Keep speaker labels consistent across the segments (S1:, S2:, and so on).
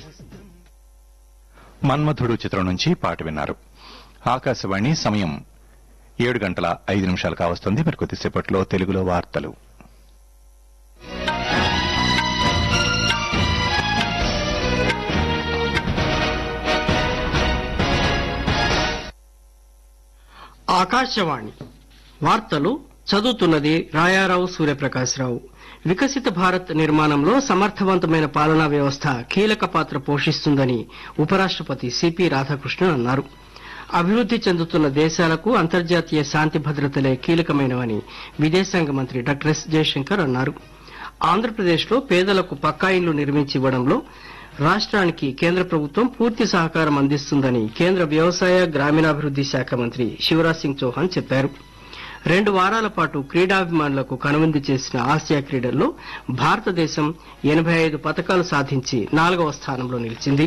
S1: మన్మధుడు చిత్రం నుంచి పాట విన్నారు ఆకాశవాణి సమయం ఏడు గంటల ఐదు నిమిషాలు కావస్తుంది మరి కొద్దిసేపట్లో తెలుగులో వార్తలు
S2: ఆకాశవాణి వార్తలు చదువుతున్నది రాయారావు సూర్యప్రకాశ్రావు వికసిత భారత్ నిర్మాణంలో సమర్థవంతమైన పాలనా వ్యవస్థ కీలక పాత్ర పోషిస్తుందని ఉపరాష్టపతి సిపి రాధాకృష్ణన్ అన్నారు అభివృద్ది చెందుతున్న దేశాలకు అంతర్జాతీయ శాంతి భద్రతలే కీలకమైనవని విదేశాంగ మంత్రి డాక్టర్ ఎస్ జయశంకర్ అన్నారు ఆంధ్రప్రదేశ్లో పేదలకు పక్కా ఇళ్లు నిర్మించి ఇవ్వడంలో రాష్ట్రానికి కేంద్ర ప్రభుత్వం పూర్తి సహకారం అందిస్తుందని కేంద్ర వ్యవసాయ గ్రామీణాభివృద్ది శాఖ మంత్రి శివరాజ్ సింగ్ చౌహాన్ చెప్పారు రెండు వారాల పాటు క్రీడాభిమానులకు కనువిందు చేసిన ఆసియా క్రీడల్లో భారతదేశం ఎనబై ఐదు పతకాలు సాధించి నాలుగవ స్థానంలో నిలిచింది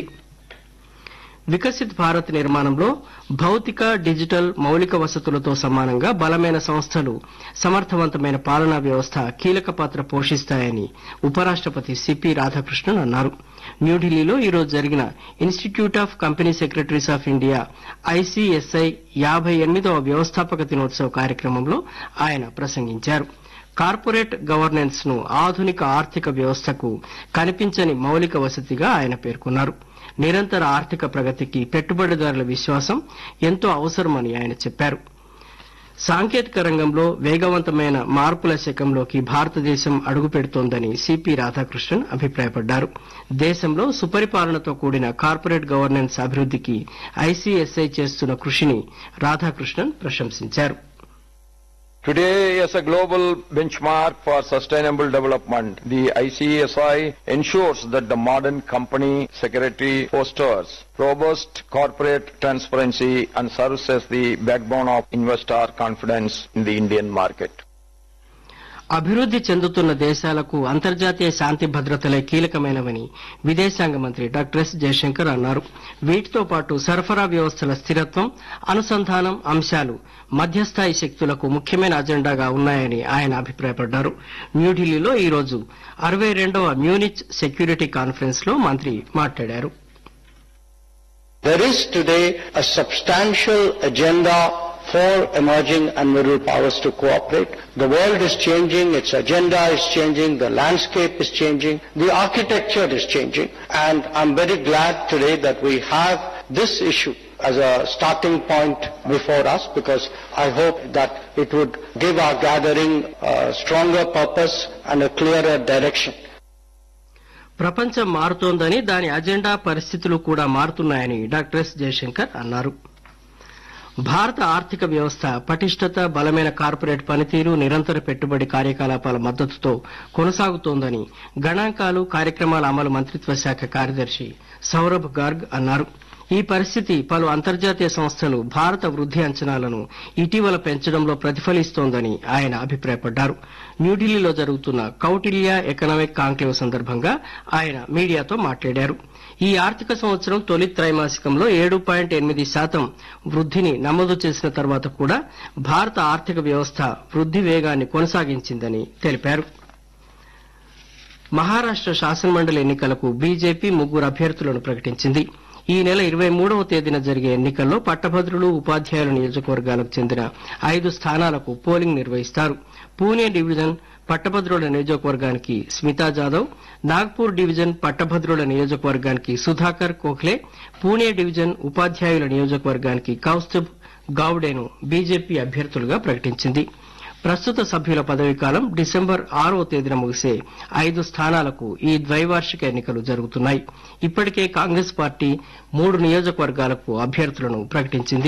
S2: వికసిత్ భారత్ నిర్మాణంలో భౌతిక డిజిటల్ మౌలిక వసతులతో సమానంగా బలమైన సంస్థలు సమర్థవంతమైన పాలనా వ్యవస్థ కీలక పాత్ర పోషిస్తాయని ఉపరాష్టపతి సిపి రాధాకృష్ణన్ అన్నారు న్యూఢిల్లీలో ఈరోజు జరిగిన institute of company secretaries of India ICSI యాభై ఎనిమిదవ వ్యవస్థాపక దినోత్సవ కార్యక్రమంలో ఆయన ప్రసంగించారు కార్పొరేట్ గవర్నెన్స్ ను ఆధునిక ఆర్థిక వ్యవస్థకు కనిపించని మౌలిక వసతిగా ఆయన పేర్కొన్నారు నిరంతర ఆర్థిక ప్రగతికి పెట్టుబడిదారుల విశ్వాసం ఎంతో అవసరమని ఆయన చెప్పారు సాంకేతిక రంగంలో వేగవంతమైన మార్పుల శకంలోకి భారతదేశం అడుగుపెడుతోందని సిపి రాధాకృష్ణన్ అభిప్రాయపడ్డారు దేశంలో సుపరిపాలనతో కూడిన కార్పొరేట్ గవర్నెన్స్ అభివృద్దికి ఐసీఎస్ఐ చేస్తున్న కృషిని రాధాకృష్ణన్ ప్రశంసించారు
S3: Today, as a global benchmark for sustainable development, the ICSI ensures that the modern company secretary fosters robust corporate transparency and serves as the backbone of investor confidence in the Indian market.
S2: అభివృద్ది చెందుతున్న దేశాలకు అంతర్జాతీయ శాంతి భద్రతలే కీలకమైనవని విదేశాంగ మంత్రి doctor yes Jayashankar అన్నారు వీటితో పాటు సరఫరా వ్యవస్థల స్థిరత్వం అనుసంధానం అంశాలు మధ్యస్థాయి శక్తులకు ముఖ్యమైన అజెండాగా ఉన్నాయని ఆయన అభిప్రాయపడ్డారు న్యూఢిల్లీలో ఈ రోజు అరవై రెండవ మ్యూనిచ్ సెక్యూరిటీ కాన్ఫరెన్స్ లో మంత్రి మాట్లాడారు
S4: There is today a substantial agenda for emerging and middle powers to cooperate. The world is changing, its agenda is changing, the landscape is changing, the architecture is changing, and I'm very glad today that we have this issue as a starting point before us because I hope that it would give our gathering a stronger purpose and a clearer direction.
S2: ప్రపంచం మారుతోందని దాని agenda పరిస్థితులు కూడా మారుతున్నాయని doctor yes Jayashankar అన్నారు భారత ఆర్థిక వ్యవస్థ పటిష్టత బలమైన corporate పనితీరు నిరంతర పెట్టుబడి కార్యకలాపాల మద్దతుతో కొనసాగుతోందని గణాంకాలు కార్యక్రమాల అమలు మంత్రిత్వ శాఖ కార్యదర్శి సౌరభ్ గార్గ్ అన్నారు ఈ పరిస్థితి పలు అంతర్జాతీయ సంస్థలు భారత వృద్ది అంచనాలను ఇటీవల పెంచడంలో ప్రతిఫలిస్తోందని ఆయన అభిప్రాయపడ్డారు న్యూఢిల్లీలో జరుగుతున్న కౌటిల్య ఎకనామిక్ కాంక్లేవ్ సందర్భంగా ఆయన మీడియాతో మాట్లాడారు ఈ ఆర్థిక సంవత్సరం తొలి త్రైమాసికంలో ఏడు పాయింట్ ఎనిమిది శాతం వృద్దిని నమోదు చేసిన తర్వాత కూడా భారత ఆర్థిక వ్యవస్థ వృద్ది వేగాన్ని కొనసాగించిందని తెలిపారు మహారాష్ట శాసనమండలి ఎన్నికలకు బీజేపీ ముగ్గురు అభ్యర్థులను ప్రకటించింది ఈ నెల ఇరవై మూడవ తేదీన జరిగే ఎన్నికల్లో పట్టభద్రులు ఉపాధ్యాయుల నియోజకవర్గాలకు చెందిన ఐదు స్థానాలకు పోలింగ్ నిర్వహిస్తారు పూణే డివిజన్ పట్టభద్రుల నియోజకవర్గానికి స్మితా జాదవ్ నాగ్పూర్ డివిజన్ పట్టభద్రుల నియోజకవర్గానికి సుధాకర్ కోఖ్లే పూణే డివిజన్ ఉపాధ్యాయుల నియోజకవర్గానికి కౌస్తబ్ గావ్డేను బీజేపీ అభ్యర్థులుగా ప్రకటించింది ప్రస్తుత సభ్యుల పదవీకాలం డిసెంబర్ ఆరో తేదీన ముగిసే ఐదు స్థానాలకు ఈ ద్వైవార్షిక ఎన్నికలు జరుగుతున్నాయి ఇప్పటికే కాంగ్రెస్ పార్టీ మూడు నియోజకవర్గాలకు అభ్యర్థులను ప్రకటించింది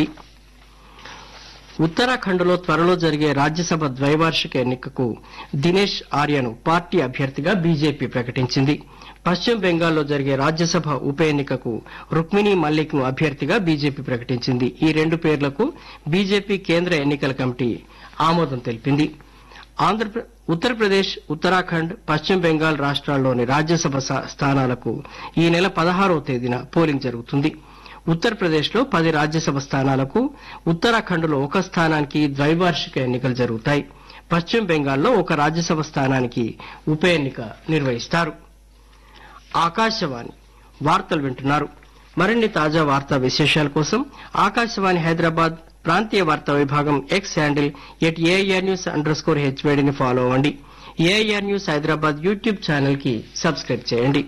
S2: ఉత్తరాఖండ్లో త్వరలో జరిగే రాజ్యసభ ద్వైవార్షిక ఎన్నికకు దినేష్ ఆర్యను పార్టీ అభ్యర్థిగా బీజేపీ ప్రకటించింది పశ్చిమ బెంగాల్లో జరిగే రాజ్యసభ ఉప ఎన్నికకు రుక్మిణి మల్లిక్ ను అభ్యర్థిగా బీజేపీ ప్రకటించింది ఈ రెండు పేర్లకు బీజేపీ కేంద్ర ఎన్నికల కమిటీ ఆమోదం తెలిపింది ఆంధ్రప్ర ఉత్తరప్రదేశ్ ఉత్తరాఖండ్ పశ్చిమ బెంగాల్ రాష్ట్రాల్లోని రాజ్యసభ స- స్థానాలకు ఈ నెల పదహారవ తేదీన పోలింగ్ జరుగుతుంది ఉత్తరప్రదేశ్ లో పది రాజ్యసభ స్థానాలకు ఉత్తరాఖండ్ లో ఒక స్థానానికి ద్వైవార్షిక ఎన్నికలు జరుగుతాయి పశ్చిమ బెంగాల్లో ఒక రాజ్యసభ స్థానానికి ఉప ఎన్నిక నిర్వహిస్తారు ఆకాశవాణి వార్తలు వింటున్నారు మరిన్ని తాజా వార్తా విశేషాల కోసం ఆకాశవాణి హైదరాబాద్ ప్రాంతీయ వార్తా విభాగం X handle at AIR news under score హెచ్వేడిని ఫాలో అవ్వండి AIR news Hyderabad YouTube channel కి సబ్స్క్రైబ్ చేయండి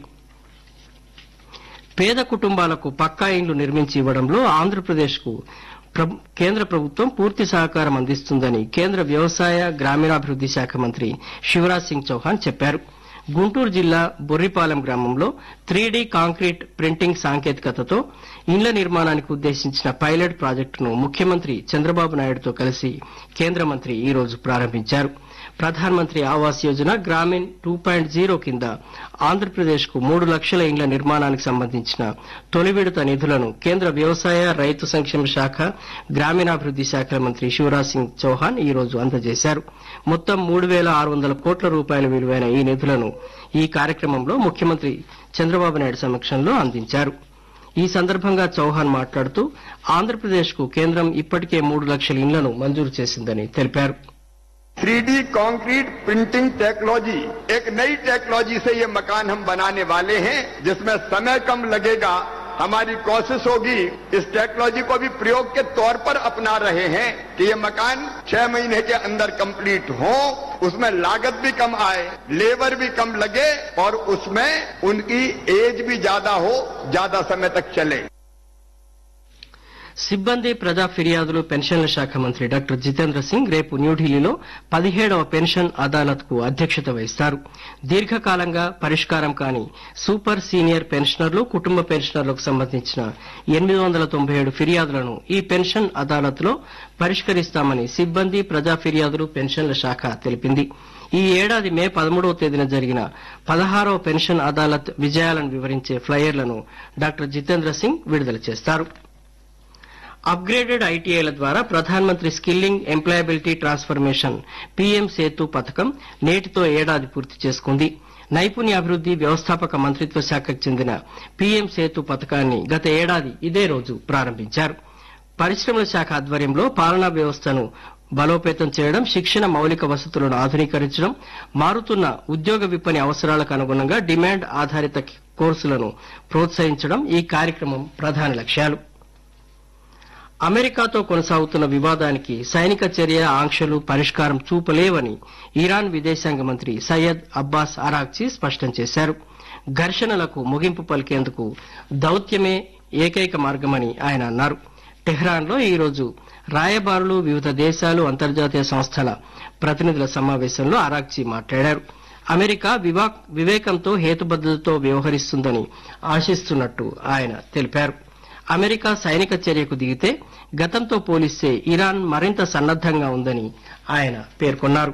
S2: పేద కుటుంబాలకు పక్కా ఇండ్లు నిర్మించి ఇవ్వడంలో ఆంధ్రప్రదేశ్ కు కేంద్ర ప్రభుత్వం పూర్తి సహకారం అందిస్తుందని కేంద్ర వ్యవసాయ గ్రామీణాభివృద్ది శాఖ మంత్రి శివరాజ్ సింగ్ చౌహాన్ చెప్పారు గుంటూరు జిల్లా బొర్రిపాలెం గ్రామంలో త్రీడీ కాంక్రీట్ ప్రింటింగ్ సాంకేతికతతో ఇండ్ల నిర్మాణానికి ఉద్దేశించిన పైలట్ ప్రాజెక్టును ముఖ్యమంత్రి చంద్రబాబు నాయుడుతో కలిసి కేంద్ర మంత్రి ఈ రోజు ప్రారంభించారు Pradhan Mantri Awas Yojana Gramin two point zero కింద ఆంధ్రప్రదేశ్ కు మూడు లక్షల ఇండ్ల నిర్మాణానికి సంబంధించిన తొలి విడత నిధులను కేంద్ర వ్యవసాయ రైతు సంక్షేమ శాఖ గ్రామీణాభివృద్ది శాఖల మంత్రి శివరాజ్ సింగ్ చౌహాన్ ఈ రోజు అందజేశారు మొత్తం మూడు వేల ఆరు వందల కోట్ల రూపాయల విలువైన ఈ నిధులను ఈ కార్యక్రమంలో ముఖ్యమంత్రి చంద్రబాబు నాయుడు సమక్షంలో అందించారు ఈ సందర్భంగా చౌహాన్ మాట్లాడుతూ ఆంధ్రప్రదేశ్ కు కేంద్రం ఇప్పటికే మూడు లక్షల ఇండ్లను మంజూరు చేసిందని తెలిపారు
S5: three D concrete printing technology एक नई टेक्नोलॉजी से ये मकान हम बनाने वाले हैं जिसमें समय कम लगेगा हमारी कोशिश होगी इस टेक्नोलॉजी को भी प्रयोग के तौर पर अपना रहे हैं कि ये मकान छह महीने के अंदर कंप्लीट हो उसमें लागत भी कम आए लेबर भी कम लगे और उसमें उनकी एज भी ज्यादा हो ज्यादा समय तक चले
S2: సిబ్బంది ప్రజా ఫిర్యాదులు పెన్షన్ల శాఖ మంత్రి డాక్టర్ జితేంద్ర సింగ్ రేపు న్యూఢిల్లీలో పదిహేడవ పెన్షన్ అదాలత్ కు అధ్యక్షత వహిస్తారు దీర్ఘకాలంగా పరిష్కారం కాని సూపర్ సీనియర్ పెన్షనర్లు కుటుంబ పెన్షనర్లకు సంబంధించిన ఎనిమిది వందల తొంభై ఏడు ఫిర్యాదులను ఈ పెన్షన్ అదాలత్ లో పరిష్కరిస్తామని సిబ్బంది ప్రజా ఫిర్యాదులు పెన్షన్ల శాఖ తెలిపింది ఈ ఏడాది మే పదమూడవ తేదీన జరిగిన పదహారవ పెన్షన్ అదాలత్ విజయాలను వివరించే ఫ్లయర్లను డాక్టర్ జితేంద్ర సింగ్ విడుదల చేస్తారు అప్గ్రేడెడ్ ఐటీఐల ద్వారా Pradhan Mantri skilling employability transformation PM SETU పథకం నేటితో ఏడాది పూర్తి చేసుకుంది నైపుణ్యాభివృద్ది వ్యవస్థాపక మంత్రిత్వ శాఖకు చెందిన పీఎం సేతు పథకాన్ని గత ఏడాది ఇదే రోజు ప్రారంభించారు పరిశ్రమల శాఖ ఆధ్వర్యంలో పాలనా వ్యవస్థను బలోపేతం చేయడం శిక్షణ మౌలిక వసతులను ఆధునీకరించడం మారుతున్న ఉద్యోగ విపణి అవసరాలకు అనుగుణంగా డిమాండ్ ఆధారిత కోర్సులను ప్రోత్సహించడం ఈ కార్యక్రమం ప్రధాన లక్ష్యాలు అమెరికాతో కొనసాగుతున్న వివాదానికి సైనిక చర్య ఆంక్షలు పరిష్కారం చూపలేవని ఇరాన్ విదేశాంగ మంత్రి సయ్యద్ అబ్బాస్ అరాక్చి స్పష్టం చేశారు ఘర్షణలకు ముగింపు పలికేందుకు దౌత్యమే ఏకైక మార్గమని ఆయన అన్నారు టెహ్రాన్లో ఈ రోజు రాయబారులు వివిధ దేశాలు అంతర్జాతీయ సంస్థల ప్రతినిధుల సమావేశంలో అరాక్చి మాట్లాడారు అమెరికా వివేకంతో హేతుబద్దతతో వ్యవహరిస్తుందని ఆశిస్తున్నట్టు ఆయన తెలిపారు అమెరికా సైనిక చర్యకు దిగితే గతంతో పోలిస్తే ఇరాన్ మరింత సన్నద్దంగా ఉందని ఆయన పేర్కొన్నారు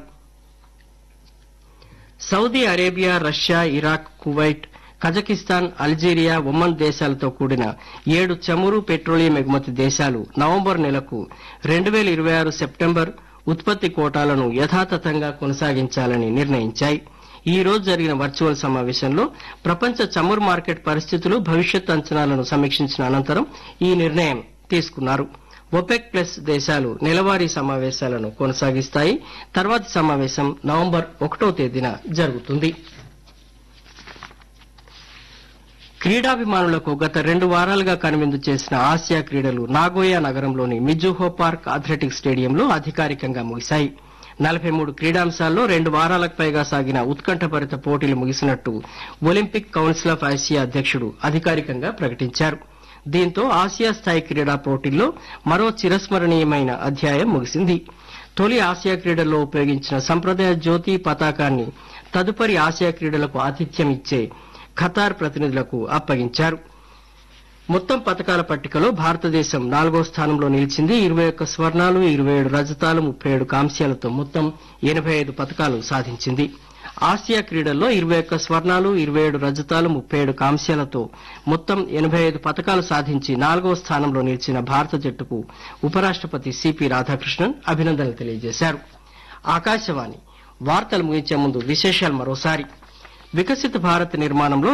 S2: Saudi Arabia Russia Iraq Kuwait Kazakhstan Algeria Oman దేశాలతో కూడిన ఏడు చమురు పెట్రోలియం ఎగుమతి దేశాలు నవంబర్ నెలకు రెండు వేల ఇరవై ఆరు సెప్టెంబర్ ఉత్పత్తి కోటాలను యథాతథంగా కొనసాగించాలని నిర్ణయించాయి ఈ రోజు జరిగిన వర్చువల్ సమావేశంలో ప్రపంచ చమురు మార్కెట్ పరిస్థితులు భవిష్యత్ అంచనాలను సమీక్షించిన అనంతరం ఈ నిర్ణయం తీసుకున్నారు ఒపెక్ ప్లస్ దేశాలు నెలవారీ సమావేశాలను కొనసాగిస్తాయి తర్వాతి సమావేశం నవంబర్ ఒకటో తేదీన జరుగుతుంది క్రీడాభిమానులకు గత రెండు వారాలుగా కనువిందు చేసిన ఆసియా క్రీడలు నాగోయా నగరంలోని మిజుహో పార్క్ అథ్లెటిక్స్ స్టేడియంలో అధికారికంగా ముగిశాయి నలభై మూడు క్రీడాంశాల్లో రెండు వారాలకు పైగా సాగిన ఉత్కంఠభరిత పోటీలు ముగిసినట్టు ఒలింపిక్ కౌన్సిల్ ఆఫ్ ఆసియా అధ్యక్షుడు అధికారికంగా ప్రకటించారు దీంతో ఆసియా స్థాయి క్రీడా పోటీల్లో మరో చిరస్మరణీయమైన అధ్యాయం ముగిసింది తొలి ఆసియా క్రీడల్లో ఉపయోగించిన సంప్రదాయ జ్యోతి పతాకాన్ని తదుపరి ఆసియా క్రీడలకు ఆతిథ్యం ఇచ్చే ఖతార్ ప్రతినిధులకు అప్పగించారు మొత్తం పథకాల పట్టికలో భారతదేశం నాలుగో స్థానంలో నిలిచింది ఇరవై ఒక్క స్వర్ణాలు ఇరవై ఏడు రజతాలు ముప్పై ఏడు కాంస్యాలతో మొత్తం ఎనభై ఐదు పథకాలు సాధించింది ఆసియా క్రీడల్లో ఇరవై ఒక్క స్వర్ణాలు ఇరవై ఏడు రజతాలు ముప్పై ఏడు కాంస్యాలతో మొత్తం ఎనభై ఐదు పథకాలు సాధించి నాలుగో స్థానంలో నిలిచిన భారత జట్టుకు ఉపరాష్టపతి సిపి రాధాకృష్ణన్ అభినందనలు తెలియజేశారు ఆకాశవాణి వార్తలు ముగించే ముందు విశేషాలు మరోసారి వికసిత భారత్ నిర్మాణంలో